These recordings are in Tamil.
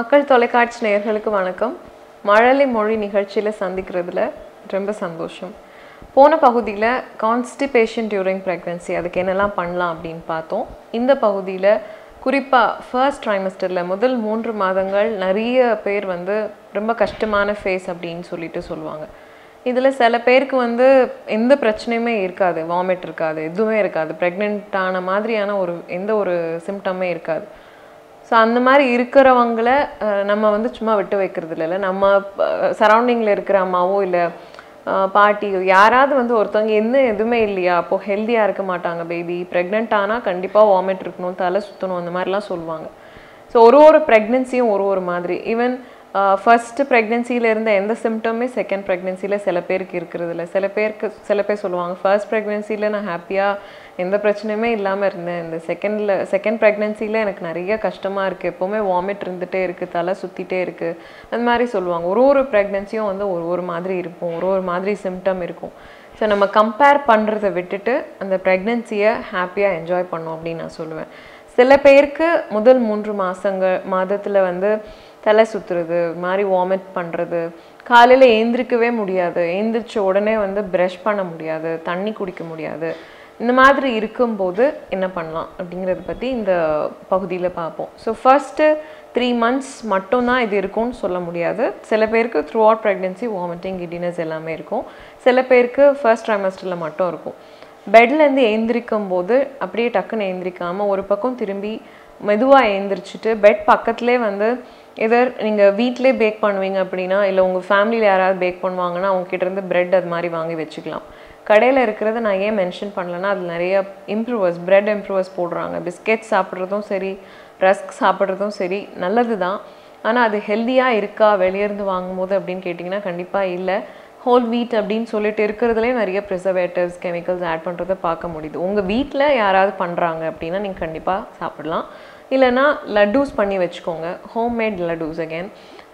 மக்கள் தொலைக்காட்சி நேயர்களுக்கு வணக்கம் மழலை மொழி நிகழ்ச்சியில் சந்திக்கிறதுல ரொம்ப சந்தோஷம் போன பகுதியில் கான்ஸ்டிபேஷன் டியூரிங் ப்ரெக்னன்சி அதுக்கு என்னெல்லாம் பண்ணலாம் அப்படின்னு பார்த்தோம் இந்த பகுதியில் குறிப்பாக ஃபர்ஸ்ட் ட்ரைமஸ்டரில் முதல் மூன்று மாதங்கள் நிறைய பேர் வந்து ரொம்ப கஷ்டமான ஃபேஸ் அப்படின்னு சொல்லிட்டு சொல்லுவாங்க இதில் சில பேருக்கு வந்து எந்த பிரச்சனையுமே இருக்காது வாமிட் இருக்காது எதுவுமே இருக்காது ப்ரெக்னென்ட் ஆன மாதிரியான ஒரு எந்த ஒரு சிம்டமே இருக்காது ஸோ அந்த மாதிரி இருக்கிறவங்கள அஹ், நம்ம வந்து சும்மா விட்டு வைக்கிறது இல்லைல்ல நம்ம சரௌண்டிங்கில் இருக்கிற அம்மாவோ இல்லை பாட்டியோ யாராவது வந்து ஒருத்தவங்க என்ன எதுவுமே இல்லையா அப்போது ஹெல்த்தியாக இருக்க மாட்டாங்க பேபி ப்ரெக்னென்ட் ஆனால் கண்டிப்பாக வாமிட் இருக்கணும் தலை சுற்றணும் அந்த மாதிரிலாம் சொல்லுவாங்க ஸோ ஒரு ஒரு ப்ரெக்னென்சியும் ஒரு ஒரு மாதிரி ஈவன் ஃபர்ஸ்ட் ப்ரெக்னென்சியில் இருந்த எந்த சிம்டமே செகண்ட் ப்ரெக்னென்சியில் சில பேருக்கு இருக்கிறது இல்லை சில பேருக்கு சில பேர் சொல்லுவாங்க ஃபர்ஸ்ட் ப்ரெக்னென்சியில் நான் ஹாப்பியாக எந்த பிரச்சனையுமே இல்லாமல் இருந்தேன் இந்த செகண்டில் செகண்ட் ப்ரெக்னென்சியில் எனக்கு நிறைய கஷ்டமாக இருக்குது எப்போவுமே வாமிட் இருந்துகிட்டே இருக்குது தலை சுற்றிட்டே இருக்குது அந்த மாதிரி சொல்லுவாங்க ஒரு ஒரு ப்ரெக்னென்சியும் வந்து ஒரு ஒரு மாதிரி இருக்கும் ஒரு ஒரு மாதிரி சிம்டம் இருக்கும் ஸோ நம்ம கம்பேர் பண்ணுறதை விட்டுட்டு அந்த ப்ரெக்னென்சியை ஹாப்பியாக என்ஜாய் பண்ணோம் அப்படின்னு நான் சொல்லுவேன் சில பேருக்கு முதல் மூன்று மாதங்கள் மாதத்தில் வந்து தலை சுற்றுறது மாதிரி வாமிட் பண்ணுறது காலையில் ஏந்திரிக்கவே முடியாது ஏந்திரிச்ச உடனே வந்து ப்ரஷ் பண்ண முடியாது தண்ணி குடிக்க முடியாது இந்த மாதிரி இருக்கும்போது என்ன பண்ணலாம் அப்படிங்கிறத பற்றி இந்த பகுதியில் பார்ப்போம் ஸோ ஃபர்ஸ்ட்டு த்ரீ மந்த்ஸ் மட்டும்தான் இது இருக்கும்னு சொல்ல முடியாது சில பேருக்கு throughout pregnancy vomiting giddiness எல்லாமே இருக்கும் சில பேருக்கு ஃபர்ஸ்ட் ட்ரைமஸ்டரில் மட்டும் இருக்கும் பெட்லேருந்து எழுந்திரிக்கும் போது அப்படியே டக்குன்னு எழுந்திரிக்காமல் ஒரு பக்கம் திரும்பி மெதுவாக எழுந்திரிச்சிட்டு பெட் பக்கத்துலேயே வந்து எதர் நீங்கள் வீட்டிலே பேக் பண்ணுவீங்க அப்படின்னா இல்லை உங்கள் ஃபேமிலியில் யாராவது பேக் பண்ணுவாங்கன்னா அவங்க கிட்ட இருந்து பிரெட் அது மாதிரி வாங்கி வச்சுக்கலாம் கடையில் இருக்கிறத நான் ஏன் மென்ஷன் பண்ணலன்னா அதில் நிறைய இம்ப்ரூவர்ஸ் பிரெட் இம்ப்ரூவர்ஸ் போடுறாங்க பிஸ்கெட் சாப்பிட்றதும் சரி ரஸ்க் சாப்பிட்றதும் சரி நல்லது தான் ஆனால் அது ஹெல்த்தியாக இருக்கா வெளியேருந்து வாங்கும்போது அப்படின்னு கேட்டிங்கன்னா கண்டிப்பாக இல்லை ஹோல் வீட் அப்படின்னு சொல்லிட்டு இருக்கிறதுலே நிறைய ப்ரிசர்வேட்டிவ்ஸ் கெமிக்கல்ஸ் ஆட் பண்ணுறதை பார்க்க முடியுது உங்கள் வீட்டில் யாராவது பண்ணுறாங்க அப்படின்னா நீங்கள் கண்டிப்பாக சாப்பிடலாம் இல்லைன்னா லட்டூஸ் பண்ணி வச்சுக்கோங்க ஹோம்மேட் லட்டூஸ் அகேன்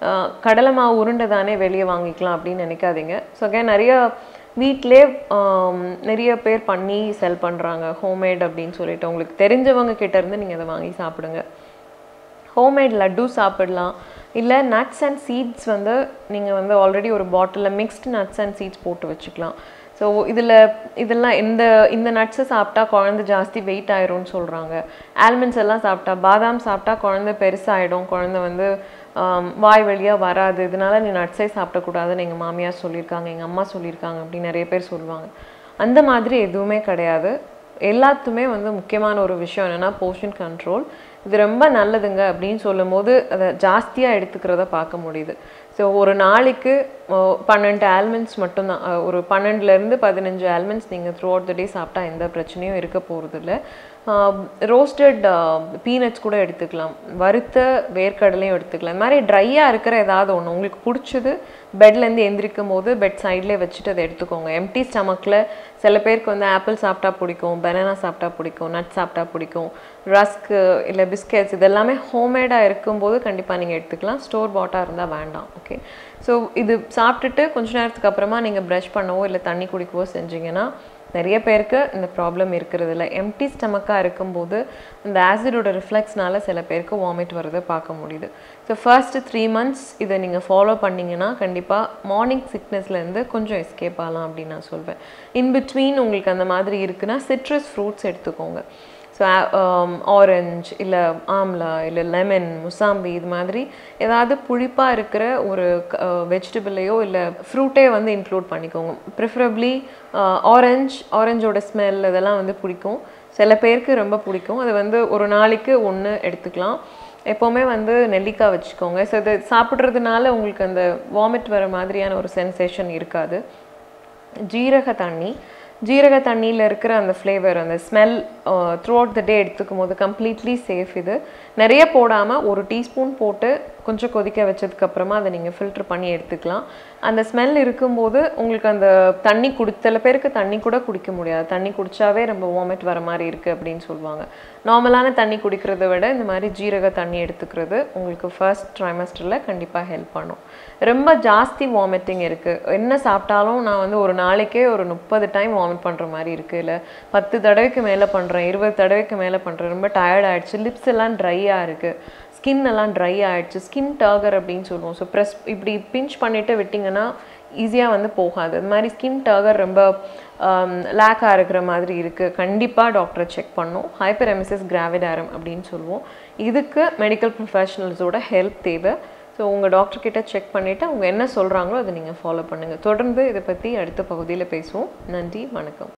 கடலை மாவு உருண்டை தானே வெளியே வாங்கிக்கலாம் அப்படின்னு நினைக்காதீங்க ஸோ அகேன் நிறைய வீட்டிலே நிறைய பேர் பண்ணி செல் பண்ணுறாங்க ஹோம்மேட் அப்படின்னு சொல்லிட்டு உங்களுக்கு தெரிஞ்சவங்க கிட்ட இருந்து நீங்கள் அதை வாங்கி சாப்பிடுங்க ஹோம்மேட் லட்டு சாப்பிடலாம் இல்லை நட்ஸ் அண்ட் சீட்ஸ் வந்து நீங்கள் வந்து ஆல்ரெடி ஒரு பாட்டிலில் மிக்ஸ்டு நட்ஸ் அண்ட் சீட்ஸ் போட்டு வச்சுக்கலாம் ஸோ இதில் இதெல்லாம் இந்த இந்த நட்ஸை சாப்பிட்டா குழந்தை ஜாஸ்தி வெயிட் ஆயிரும்னு சொல்கிறாங்க ஆல்மண்ட்ஸ் எல்லாம் சாப்பிட்டா பாதாம் சாப்பிட்டா குழந்தை பெருசாகிடும் குழந்தை வந்து ஆம், வாய் வழியாக வராது இதனால நீ நட்ஸே சாப்பிடக்கூடாதுன்னு எங்கள் மாமியார் சொல்லியிருக்காங்க எங்கள் அம்மா சொல்லியிருக்காங்க அப்படின்னு நிறைய பேர் சொல்லுவாங்க அந்த மாதிரி எதுவுமே கிடையாது எல்லாத்துமே வந்து முக்கியமான ஒரு விஷயம் என்னென்னா போர்ஷன் கண்ட்ரோல் இது ரொம்ப நல்லதுங்க அப்படின்னு சொல்லும்போது அதை ஜாஸ்தியாக எடுத்துக்கிறத பார்க்க முடியுது ஸோ ஒரு நாளைக்கு அஹ், பன்னெண்டு ஆல்மண்ட்ஸ் மட்டும்தான் அஹ், ஒரு பன்னெண்டுலேருந்து பதினஞ்சு ஆல்மண்ட்ஸ் நீங்கள் த்ரூ அவுட் த டே சாப்பிட்டா எந்த பிரச்சனையும் இருக்க போகிறது இல்லை ரோஸ்டட் பீனட்ஸ் கூட எடுத்துக்கலாம் வறுத்த வேர்க்கடலையும் எடுத்துக்கலாம் இந்த மாதிரி ட்ரையாக இருக்கிற ஏதாவது ஒன்று உங்களுக்கு பிடிச்சது பெட்லேருந்து எந்திரிக்கும் போது பெட் சைட்லேயே வச்சுட்டு அதை எடுத்துக்கோங்க எம்டி ஸ்டமக்கில் சில பேருக்கு வந்து ஆப்பிள் சாப்பிட்டா பிடிக்கும் பனானா சாப்பிட்டா பிடிக்கும் நட் சாப்பிட்டா பிடிக்கும் ரஸ்க்கு இல்லை பிஸ்கெட்ஸ் இதெல்லாமே ஹோம்மேடாக இருக்கும்போது கண்டிப்பாக நீங்கள் எடுத்துக்கலாம் ஸ்டோர் பாட்டாக இருந்தால் வேண்டாம் ஓகே ஸோ இது சாப்பிட்டுட்டு கொஞ்ச நேரத்துக்கு அப்புறமா நீங்கள் ப்ரஷ் பண்ணவோ இல்லை தண்ணி குடிக்கவோ செஞ்சீங்கன்னா நிறைய பேருக்கு இந்த ப்ராப்ளம் இருக்கிறது இல்லை எம்டி ஸ்டமக்காக இருக்கும்போது இந்த ஆசிடோட ரிஃப்ளெக்ஸ்னால சில பேருக்கு வாமிட் வரதை பார்க்க முடியுது ஸோ ஃபர்ஸ்ட் த்ரீ மந்த்ஸ் இதை நீங்கள் ஃபாலோ பண்ணீங்கன்னா கண்டிப்பாக மார்னிங் சிக்னஸ்லேருந்து கொஞ்சம் எஸ்கேப் ஆகலாம் அப்படின்னு நான் சொல்வேன் இன் பிட்வீன் உங்களுக்கு அந்த மாதிரி இருக்குன்னா சிட்ரஸ் ஃப்ரூட்ஸ் எடுத்துக்கோங்க ஸோ ஆரஞ்ச் இல்லை ஆம்லா இல்லை லெமன் முசாம்பி இது மாதிரி ஏதாவது புளிப்பாக இருக்கிற ஒரு வெஜிடபிளையோ இல்லை ஃப்ரூட்டே வந்து இன்க்ளூட் பண்ணிக்கோங்க ப்ரிஃபரபிளி ஆரஞ்ச் ஆரஞ்சோட ஸ்மெல் இதெல்லாம் வந்து பிடிக்கும் சில பேருக்கு ரொம்ப பிடிக்கும் அது வந்து ஒரு நாளைக்கு ஒன்று எடுத்துக்கலாம் எப்போவுமே வந்து நெல்லிக்காய் வச்சுக்கோங்க ஸோ இது சாப்பிட்றதுனால உங்களுக்கு அந்த வாமிட் வர மாதிரியான ஒரு சென்சேஷன் இருக்காது ஜீரக தண்ணி ஜீரக தண்ணியில் இருக்கிற அந்த ஃப்ளேவர் அந்த smell throughout the day எடுத்துக்கும் போது கம்ப்ளீட்லி சேஃப் இது நிறைய போடாமல் ஒரு டீஸ்பூன் போட்டு கொஞ்சம் கொதிக்க வச்சதுக்கப்புறமா அதை நீங்கள் ஃபில்டர் பண்ணி எடுத்துக்கலாம் அந்த ஸ்மெல் இருக்கும்போது உங்களுக்கு அந்த தண்ணி குடி சில பேருக்கு தண்ணி கூட குடிக்க முடியாது தண்ணி குடிச்சாவே ரொம்ப வாமிட் வர மாதிரி இருக்குது அப்படின்னு சொல்லுவாங்க நார்மலான தண்ணி குடிக்கிறத விட இந்த மாதிரி ஜீரக தண்ணி எடுத்துக்கிறது உங்களுக்கு ஃபர்ஸ்ட் ட்ரைமஸ்டரில் கண்டிப்பாக ஹெல்ப் பண்ணும் ரொம்ப ஜாஸ்தி வாமிட்டிங் இருக்குது என்ன சாப்பிட்டாலும் நான் வந்து ஒரு நாளைக்கே ஒரு முப்பது டைம் வாமிட் பண்ணுற மாதிரி இருக்குது இல்லை பத்து தடவைக்கு மேலே பண்ணுற பண்ணுறேன் இருபது தடவைக்கு மேலே பண்ணுறேன் ரொம்ப டயர்ட் ஆயிடுச்சு லிப்ஸ் எல்லாம் ட்ரையாக இருக்குது ஸ்கின் எல்லாம் ட்ரை ஆயிடுச்சு ஸ்கின் டர்கர் அப்படின்னு சொல்லுவோம் ஸோ ப்ரெஸ் இப்படி பிஞ்ச் பண்ணிவிட்டு விட்டிங்கன்னா ஈஸியாக வந்து போகாது அது மாதிரி ஸ்கின் டர்கர் ரொம்ப லேக்காக இருக்கிற மாதிரி இருக்குது கண்டிப்பாக டாக்டரை செக் பண்ணும் ஹைப்பர் எமிசிஸ் கிராவிடாரம் அப்படின்னு சொல்லுவோம் இதுக்கு மெடிக்கல் ப்ரொஃபஷனல்ஸோட ஹெல்ப் தேவை ஸோ உங்கள் டாக்டர் கிட்ட செக் பண்ணிவிட்டு அவங்க என்ன சொல்கிறாங்களோ அதை நீங்கள் ஃபாலோ பண்ணுங்கள் தொடர்ந்து இதை பற்றி அடுத்த பகுதியில் பேசுவோம் நன்றி வணக்கம்